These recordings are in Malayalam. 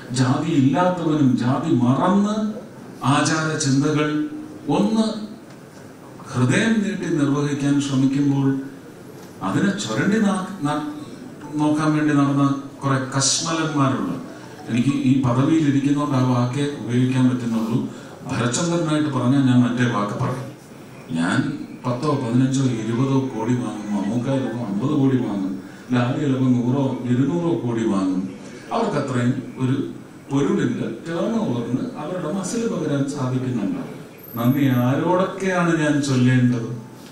ജാതി ഇല്ലാത്തവനും ജാതി മറന്ന് ആചാര ചിന്തകൾ ഒന്ന് ഹൃദയം നീട്ടി നിർവഹിക്കാൻ ശ്രമിക്കുമ്പോൾ അതിനെ ചുരണ്ടി നാ- നാ- നോക്കാൻ വേണ്ടി നടന്ന കുറെ കശ്മലന്മാരുള്ള എനിക്ക് ഈ പദവിയിൽ ഇരിക്കുന്നതുകൊണ്ട് ആ വാക്കേ ഉപയോഗിക്കാൻ പറ്റുന്നുള്ളൂ ഭരചന്ദ്രനായിട്ട് പറഞ്ഞാൽ ഞാൻ മറ്റേ വാക്ക് പറയും ഞാൻ പത്തോ പതിനഞ്ചോ ഇരുപതോ കോടി വാങ്ങും മമ്മൂക്ക ചിലപ്പോൾ അമ്പത് കോടി വാങ്ങും ലാലി ചിലപ്പോൾ നൂറോ ഇരുന്നൂറോ കോടി വാങ്ങും അവർക്ക് അത്രയും ഒരു പൊരുളിന്റെ ടേൺ ഓവറിന് അവരുടെ മസിൽ പകരാൻ സാധിക്കുന്നുണ്ട് നന്ദി ആരോടൊക്കെയാണ് ഞാൻ ചൊല്ലേണ്ടത്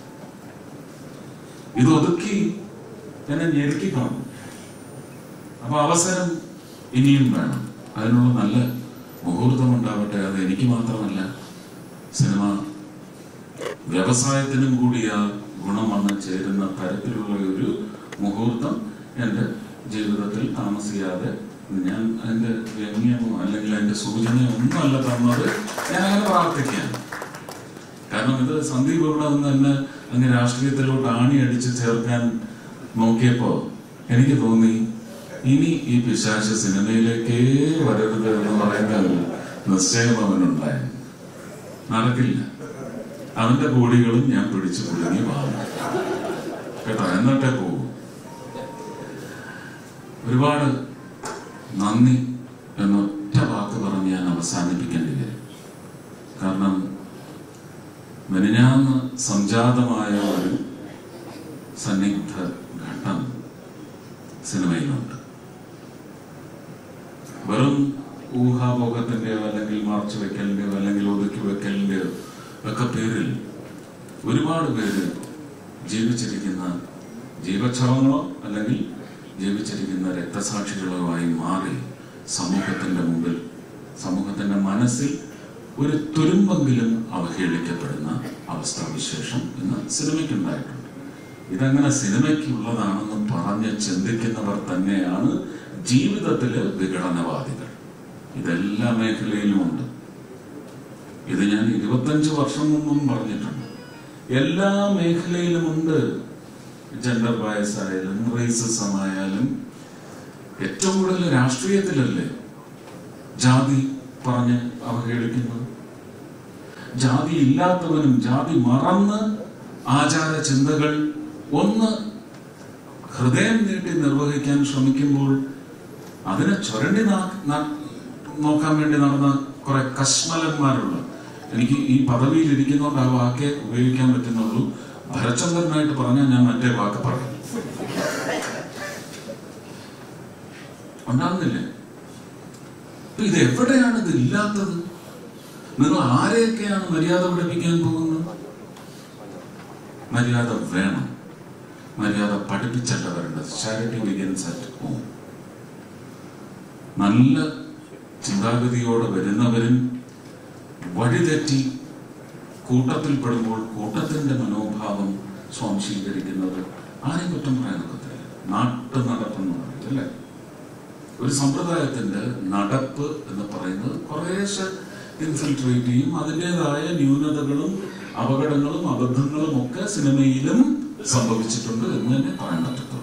ഇത് ഒതുക്കി എന്നെ ഞെരുക്കി കാണും അപ്പൊ അവസരം ഇനിയും വേണം അതിനുള്ള നല്ല മുഹൂർത്തം ഉണ്ടാവട്ടെ അത് എനിക്ക് മാത്രമല്ല സിനിമ വ്യവസായത്തിനും കൂടി ആ ഗുണം വന്ന് ചേരുന്ന തരത്തിലുള്ള ഒരു മുഹൂർത്തം എൻ്റെ ജീവിതത്തിൽ താമസിയാതെ ഞാൻ അതിൻ്റെ വ്യംഗ്യമോ അല്ലെങ്കിൽ അതിൻ്റെ സൂചനയോ ഒന്നുമല്ല തന്നത് ഞാൻ അങ്ങനെ പ്രാർത്ഥിക്കുകയാണ് കാരണം ഇത് സന്ദീപ് ഇവിടെ നിന്ന് തന്നെ അങ്ങ് രാഷ്ട്രീയത്തിലോട്ട് ആണി അടിച്ച് ചേർക്കാൻ നോക്കിയപ്പോ എനിക്ക് തോന്നി ഇനി ഈ പിശാച സിനിമയിലേക്കേ വരരുത് എന്ന് പറയുന്ന ഒരു നിശ്ചയം അവനുണ്ടായി നടക്കില്ല അവന്റെ കോടികളും ഞാൻ പിടിച്ചു കുടുങ്ങി വാങ്ങും കേട്ടോ എന്നിട്ടേ പോകും ഒരുപാട് നന്ദി എന്നൊറ്റ വാക്ക് പറഞ്ഞ് ഞാൻ അവസാനിപ്പിക്കേണ്ടി വരും കാരണം മെനിഞ്ഞാന്ന് സംജാതമായ ഒരു സന്നിഗ്ധ ഘട്ടം സിനിമയിലുണ്ട് വെറും ഊഹാഭോഗത്തിന്റെയോ അല്ലെങ്കിൽ മറച്ചു വെക്കലിന്റെയോ അല്ലെങ്കിൽ ഒതുക്കി വെക്കലിന്റെയോ ഒക്കെ പേരിൽ ഒരുപാട് പേര് ജീവിച്ചിരിക്കുന്ന ജീവച്ഛവങ്ങളോ അല്ലെങ്കിൽ ജീവിച്ചിരിക്കുന്ന രക്തസാക്ഷികളോ ആയി മാറി സമൂഹത്തിന്റെ മുമ്പിൽ സമൂഹത്തിന്റെ മനസ്സിൽ ഒരു തുരുമ്പെങ്കിലും അവഹേളിക്കപ്പെടുന്ന അവസ്ഥാവിശേഷം ഇന്ന് സിനിമയ്ക്കുണ്ടായിട്ടുണ്ട് ഇതങ്ങനെ സിനിമയ്ക്കുള്ളതാണെന്ന് പറഞ്ഞ് ചിന്തിക്കുന്നവർ തന്നെയാണ് ജീവിതത്തില് വിഘടനവാദികൾ ഇതെല്ലാ മേഖലയിലും ഉണ്ട് ഇത് ഞാൻ ഇരുപത്തഞ്ച് വർഷം മുമ്പും പറഞ്ഞിട്ടുണ്ട് എല്ലാ മേഖലയിലും ഉണ്ട് ജെൻഡർ ബയസ് ആയാലും റേസിസം ആയാലും ഏറ്റവും കൂടുതൽ രാഷ്ട്രീയത്തിലല്ലേ ജാതി പറഞ്ഞ് അവഹേളിക്കുന്നത് ജാതി ഇല്ലാത്തവനും ജാതി മറന്ന് ആചാര ചിന്തകൾ ഒന്ന് ഹൃദയം നീട്ടി നിർവഹിക്കാൻ ശ്രമിക്കുമ്പോൾ അതിനെ ചുരണ്ടി നാ- നാ- നോക്കാൻ വേണ്ടി നടന്ന കുറെ കശ്മലന്മാരുള്ള എനിക്ക് ഈ പദവിയിൽ ഇരിക്കുന്നതുകൊണ്ട് ആ വാക്കേ ഉപയോഗിക്കാൻ പറ്റുന്നുള്ളൂ ഭരചന്ദ്രനായിട്ട് പറഞ്ഞാൽ ഞാൻ മറ്റേ വാക്ക് പറയും ഉണ്ടാകുന്നില്ലേ അപ്പൊ ഇത് എവിടെയാണ് ഇത് ഇല്ലാത്തത് നിങ്ങൾ ആരെയൊക്കെയാണ് മര്യാദ പഠിപ്പിക്കാൻ പോകുന്നത് മര്യാദ വേണം മര്യാദ പഠിപ്പിച്ചല്ല വരേണ്ടത് ചാരിറ്റി ബിഗിൻസ് അറ്റ് ഹോം നല്ല ചിന്താഗതിയോടെ വരുന്നവരും വഴിതെറ്റി കൂട്ടത്തിൽ പെടുമ്പോൾ കൂട്ടത്തിന്റെ മനോഭാവം സ്വാംശീകരിക്കുന്നത് ആരെയും കുറ്റം പറയാൻ ഒക്കത്തില്ല നാട്ടു നടപ്പെന്ന് പറയും അല്ലേ ഒരു സമ്പ്രദായത്തിന്റെ നടപ്പ് എന്ന് പറയുന്നത് കുറേശ്ശെ ഇൻഫിൽട്രേറ്റ് ചെയ്യും അതിൻ്റെതായ ന്യൂനതകളും അപകടങ്ങളും അബദ്ധങ്ങളും ഒക്കെ സിനിമയിലും സംഭവിച്ചിട്ടുണ്ട് എന്ന് തന്നെ പറയാൻ പറ്റത്തുള്ളൂ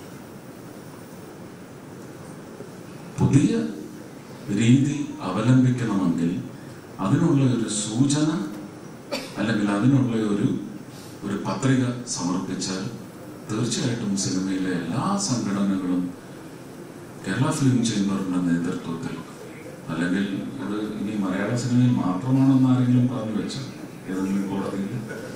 പുതിയ രീതി അവലംബിക്കണമെങ്കിൽ അതിനുള്ള ഒരു സൂചന അല്ലെങ്കിൽ അതിനുള്ള ഒരു ഒരു പത്രിക സമർപ്പിച്ചാൽ തീർച്ചയായിട്ടും സിനിമയിലെ എല്ലാ സംഘടനകളും കേരള ഫിലിം ചേംബറിന്റെ നേതൃത്വത്തിൽ അല്ലെങ്കിൽ ഇത് ഇനി മലയാള സിനിമയിൽ മാത്രമാണെന്ന് ആരെങ്കിലും പറഞ്ഞു വെച്ചോ ഏതെങ്കിലും കോടതിയിൽ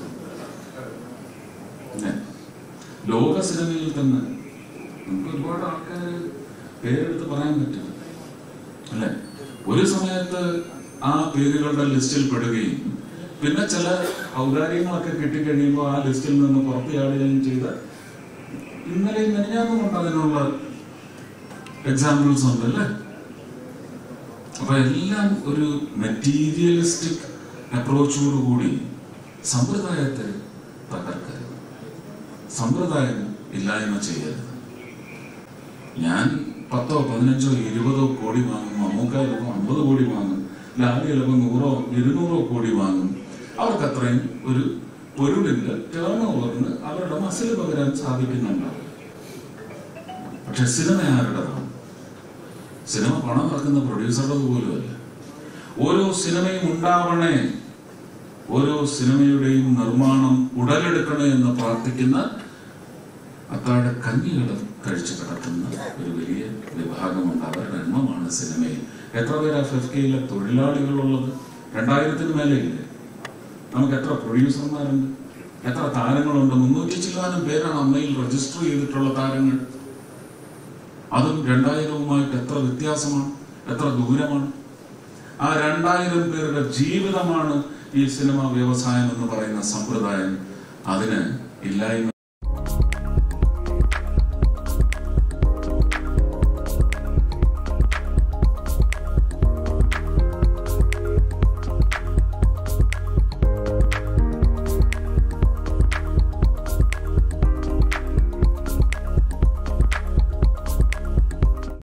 ഇല്ലേ? ലോക സിനിമയിൽ തന്നെ നമുക്ക് ഒരുപാട് ആൾക്കാർ പേരെടുത്ത് പറയാൻ പറ്റും അല്ലെ ഒരു സമയത്ത് ആ പേരുകളുടെ ലിസ്റ്റിൽ പെടുകയും പിന്നെ ചില ഔദാര്യങ്ങളൊക്കെ കിട്ടിക്കഴിയുമ്പോൾ ആ ലിസ്റ്റിൽ നിന്ന് പുറത്തു ചാടുകയും ചെയ്ത ഇന്നലെ മെനഞ്ഞാന്നും കൊണ്ട് അതിനുള്ള എക്സാമ്പിൾസ് ഉണ്ട് അല്ലേ അപ്പൊ എല്ലാം ഒരു മെറ്റീരിയലിസ്റ്റിക് അപ്രോച്ചോട് കൂടി സമ്പ്രദായത്തെ തകർക്കരുത് സമ്പ്രദായം ഇല്ലായ്മ ചെയ്യരുത് ഞാൻ പത്തോ പതിനഞ്ചോ ഇരുപതോ കോടി വാങ്ങും മമ്മൂക്ക ചിലപ്പോൾ അമ്പത് കോടി വാങ്ങും ലാലി ചിലപ്പോൾ നൂറോ ഇരുന്നൂറോ കോടി വാങ്ങും അവർക്ക് അത്രയും ഒരു പൊരുളിന്റെ ടേൺ ഓവറിന് അവരുടെ മസിൽ പകരാൻ സാധിക്കുന്നുണ്ടാവും പക്ഷെ സിനിമ ആരുടേതാണ് സിനിമ പണം നടക്കുന്ന പ്രൊഡ്യൂസറുടെ പോലുമല്ല ഓരോ സിനിമയും ഉണ്ടാവണേ ഓരോ സിനിമയുടെയും നിർമ്മാണം ഉടലെടുക്കണേ എന്ന് പ്രാർത്ഥിക്കുന്ന അത്താഴ കഞ്ഞികൾ കഴിച്ചു കിടക്കുന്ന ഒരു വലിയ വിഭാഗമുണ്ട് അവരുടെ എണ്ണമാണ് സിനിമയിൽ എത്ര പേരാ ഫെഫ്കയിലെ തൊഴിലാളികളുള്ളത് രണ്ടായിരത്തിന് മേലെയില്ലേ നമുക്ക് എത്ര പ്രൊഡ്യൂസർമാരുണ്ട് എത്ര താരങ്ങളുണ്ട് മുന്നൂറ്റി ചില്ലാനും പേരാണ് അമ്മയിൽ രജിസ്റ്റർ ചെയ്തിട്ടുള്ള താരങ്ങൾ അതും രണ്ടായിരവുമായിട്ട് എത്ര വ്യത്യാസമാണ് എത്ര ദൂരമാണ് ആ രണ്ടായിരം പേരുടെ ജീവിതമാണ് ഈ സിനിമ വ്യവസായം എന്ന് പറയുന്ന സമ്പ്രദായം അതിന് ഇല്ലായ്മ